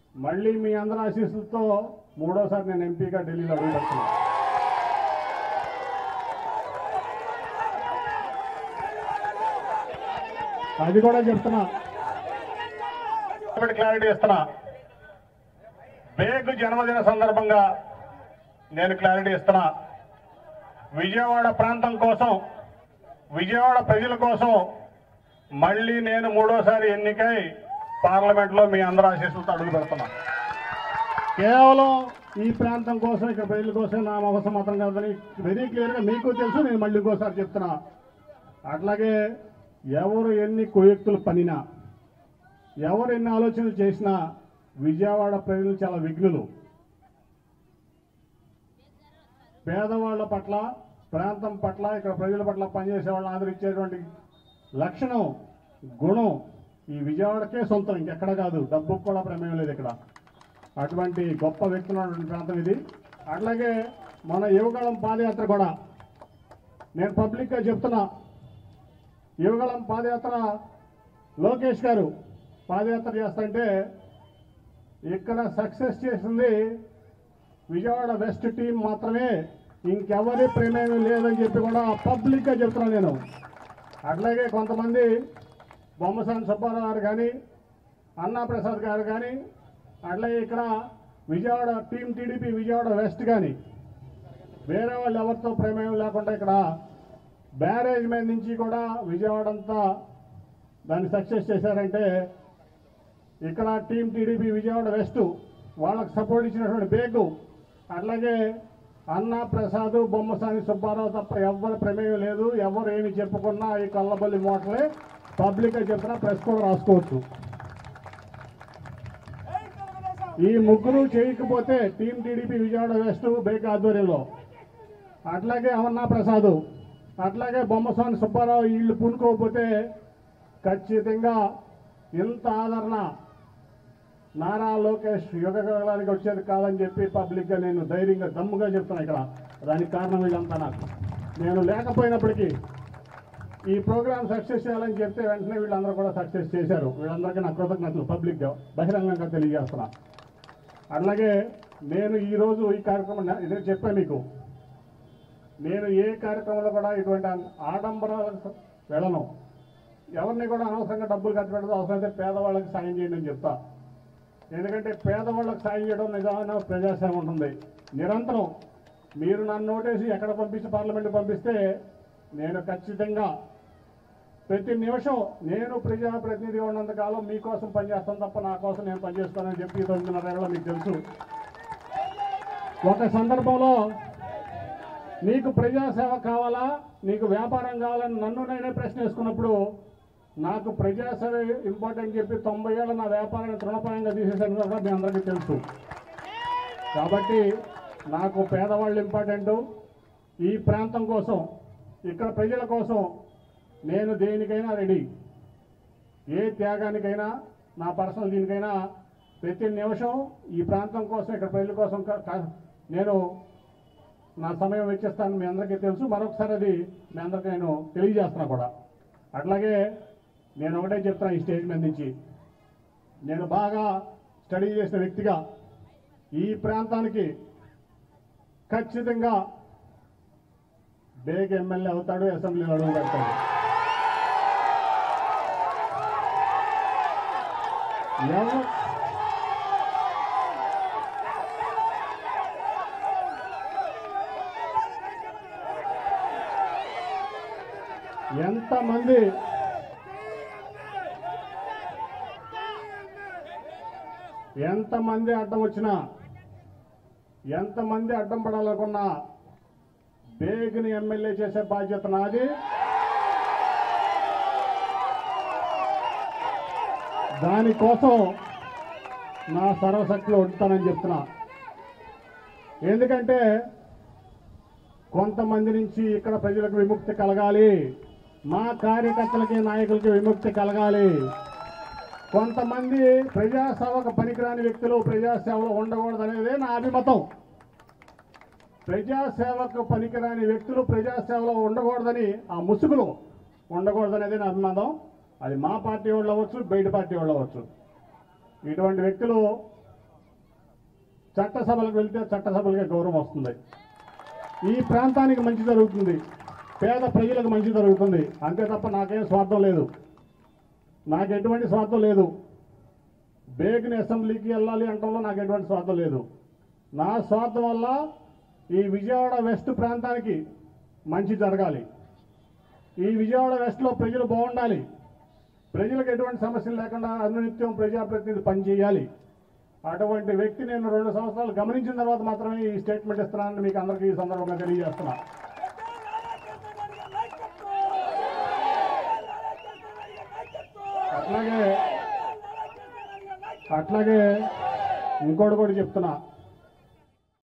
మళ్ళీ మీ అందరి ఆశీస్సులతో మూడోసారి నేను ఎంపీగా ఢిల్లీలో అడుగుతున్నాను అది కూడా చెప్తున్నా ఒకటి క్లారిటీ ఇస్తున్నా బేగ్ జన్మదిన సందర్భంగా నేను క్లారిటీ ఇస్తున్నా విజయవాడ ప్రాంతం కోసం విజయవాడ ప్రజల కోసం మళ్ళీ నేను మూడోసారి ఎన్నికై పార్లమెంట్లో మీ అందరూ ఆశీస్సులతో అడుగు పెడుతున్నా కేవలం ఈ ప్రాంతం కోసం ఇక్కడ ప్రజల కోసం నా అవసరం మాత్రం కాదని వెరీ క్లియర్గా మీకు తెలుసు నేను మళ్ళీ ఇంకోసారి చెప్తున్నా అట్లాగే ఎవరు ఎన్ని కుయుక్తులు పనినా ఎవరు ఎన్ని ఆలోచనలు చేసినా విజయవాడ ప్రజలు చాలా విఘ్నులు పేదవాళ్ల పట్ల ప్రాంతం పట్ల ఇక్కడ ప్రజల పట్ల పనిచేసే వాళ్ళని ఆదరించేటువంటి లక్షణం గుణం ఈ విజయవాడకే సొంతం ఇంకెక్కడ కాదు డబ్బుకు కూడా ప్రమేయం లేదు ఇక్కడ అటువంటి గొప్ప వ్యక్తులు ఉన్నటువంటి ప్రాంతం ఇది అట్లాగే మన యువగళం పాదయాత్ర కూడా నేను పబ్లిక్గా చెప్తున్నా యువగళం పాదయాత్ర లోకేష్ గారు పాదయాత్ర చేస్తుంటే ఇక్కడ సక్సెస్ చేసింది విజయవాడ వెస్ట్ టీం మాత్రమే ఇంకెవరి ప్రమేయం లేదని చెప్పి కూడా పబ్లిక్గా చెప్తున్నాను నేను అట్లాగే కొంతమంది బొమ్మసాని సుబ్బారావు గారు కానీ అన్నా ప్రసాద్ గారు కానీ అట్లాగే ఇక్కడ Vijayawada team TDP Vijayawada west కానీ వేరే వాళ్ళు ఎవరితో ప్రమేయం లేకుండా ఇక్కడ బ్యారేజ్ మీద నుంచి కూడా విజయవాడ అంతా దాన్ని సక్సెస్ చేశారంటే ఇక్కడ టీం టీడీపీ విజయవాడ వెస్ట్ వాళ్ళకి సపోర్ట్ ఇచ్చినటువంటి బేగు అట్లాగే అన్నా ప్రసాద్ బొమ్మసాని సుబ్బారావు తప్ప ఎవరి ప్రమేయం లేదు ఎవరు ఏమి చెప్పుకున్నా ఈ కళ్ళబల్లి మోటలే పబ్లిక్గా చెప్పినా ప్రెస్ కూడా రాసుకోవచ్చు ఈ ముగ్గురు చేయకపోతే team TDP Vijayawada west Baig ఆధ్వర్యంలో అట్లాగే అమర్నా ప్రసాద్ అట్లాగే బొమ్మస్వామి సుబ్బారావు వీళ్ళు పూనుకోకపోతే ఖచ్చితంగా ఇంత ఆదరణ నారా లోకేష్ యుగకాలానికి వచ్చేది కాదని చెప్పి పబ్లిక్గా నేను ధైర్యంగా దమ్ముగా చెప్తున్నా ఇక్కడ దానికి కారణం వీళ్ళంతా నాకు నేను లేకపోయినప్పటికీ ఈ ప్రోగ్రామ్ సక్సెస్ చేయాలని చెప్తే వెంటనే వీళ్ళందరూ కూడా సక్సెస్ చేశారు వీళ్ళందరికీ నా కృతజ్ఞతలు పబ్లిక్గా బహిరంగంగా తెలియజేస్తున్నా అట్లాగే నేను ఈరోజు ఈ కార్యక్రమం ఇదే చెప్పాను మీకు నేను ఏ కార్యక్రమంలో కూడా ఇటువంటి ఆడంబరాలకు వెళ్ళను ఎవరిని కూడా అనవసరంగా డబ్బులు ఖర్చు పెట్టదు అవసరమైతే పేదవాళ్ళకి సాయం చేయండి అని చెప్తా ఎందుకంటే పేదవాళ్ళకి సాయం చేయడం నిజమైన ప్రజాసేవ ఉంటుంది నిరంతరం మీరు నన్ను నోటేసి ఎక్కడ పంపిస్తే పార్లమెంట్ పంపిస్తే నేను ఖచ్చితంగా ప్రతి నిమిషం నేను ప్రజాప్రతినిధిగా ఉన్నంతకాలం మీకోసం పనిచేస్తాను తప్ప నా కోసం నేను పనిచేస్తానని చెప్పి ఈ తొమ్మిదిన్నరేళ్ళ మీకు తెలుసు ఒక సందర్భంలో నీకు ప్రజాసేవ కావాలా నీకు వ్యాపారం కావాలని నన్ను నేనే ప్రశ్న వేసుకున్నప్పుడు నాకు ప్రజాసేవ ఇంపార్టెంట్ చెప్పి తొంభై ఏళ్ళ నా వ్యాపారాన్ని తృణప్రాయంగా తీసేసాను కూడా మీ అందరికీ తెలుసు కాబట్టి నాకు పేదవాళ్ళు ఇంపార్టెంట్ ఈ ప్రాంతం కోసం ఇక్కడ ప్రజల కోసం నేను దేనికైనా రెడీ ఏ త్యాగానికైనా నా పర్సనల్ దీనికైనా ప్రతి నిమిషం ఈ ప్రాంతం కోసం ఇక్కడ ప్రజల కోసం క- క- నేను నా సమయం వెచ్చిస్తాను మీ అందరికీ తెలుసు మరొకసారి అది మీ అందరికీ నేను తెలియజేస్తున్నా కూడా అట్లాగే నేను ఒకటే చెప్తాను ఈ స్టేజ్ మీద నుంచి నేను బాగా స్టడీ చేసిన వ్యక్తిగా ఈ ప్రాంతానికి ఖచ్చితంగా బేగ్ ఎమ్మెల్యే అవుతాడు అసెంబ్లీలో అడుగు పెడతాడు ఎవ- ఎంతమంది ఎంతమంది అడ్డం వచ్చినా ఎంతమంది అడ్డం పడాలనుకున్నా బేగ్ని ఎమ్మెల్యే చేసే బాధ్యత నాది దానికోసం నా సర్వశక్తిలో ఉంటానని చెప్తున్నా ఎందుకంటే కొంతమంది నుంచి ఇక్కడ ప్రజలకు విముక్తి కలగాలి మా కార్యకర్తలకి నాయకులకి విముక్తి కలగాలి కొంతమంది ప్రజాసేవకు పనికిరాని వ్యక్తులు ప్రజాసేవలో ఉండకూడదు అనేదే నా అభిమతం ప్రజాసేవకు పనికిరాని వ్యక్తులు ప్రజాసేవలో ఉండకూడదని ఆ ముసుగులో ఉండకూడదనేది నా అభిమతం అది మా పార్టీ వాళ్ళు అవ్వచ్చు బయట పార్టీ వాళ్ళు అవ్వచ్చు ఇటువంటి వ్యక్తులు చట్టసభలకు వెళ్తే చట్టసభలకే గౌరవం వస్తుంది ఈ ప్రాంతానికి మంచి జరుగుతుంది పేద ప్రజలకు మంచి జరుగుతుంది అంతే తప్ప నాకేం స్వార్థం లేదు నాకు ఎటువంటి స్వార్థం లేదు బేగ్ని అసెంబ్లీకి వెళ్ళాలి అంటంలో నాకు ఎటువంటి స్వార్థం లేదు నా స్వార్థం వల్ల ఈ విజయవాడ వెస్ట్ ప్రాంతానికి మంచి జరగాలి ఈ విజయవాడ వెస్ట్లో ప్రజలు బాగుండాలి ప్రజలకు ఎటువంటి సమస్యలు లేకుండా అనునిత్యం ప్రజాప్రతినిధి పనిచేయాలి అటువంటి వ్యక్తి నేను రెండు సంవత్సరాలు గమనించిన తర్వాత మాత్రమే ఈ స్టేట్మెంట్ ఇస్తున్నానని మీకు అందరికీ ఈ సందర్భంగా తెలియజేస్తున్నా అట్లాగే అట్లాగే ఇంకోటి కూడా చెప్తున్నా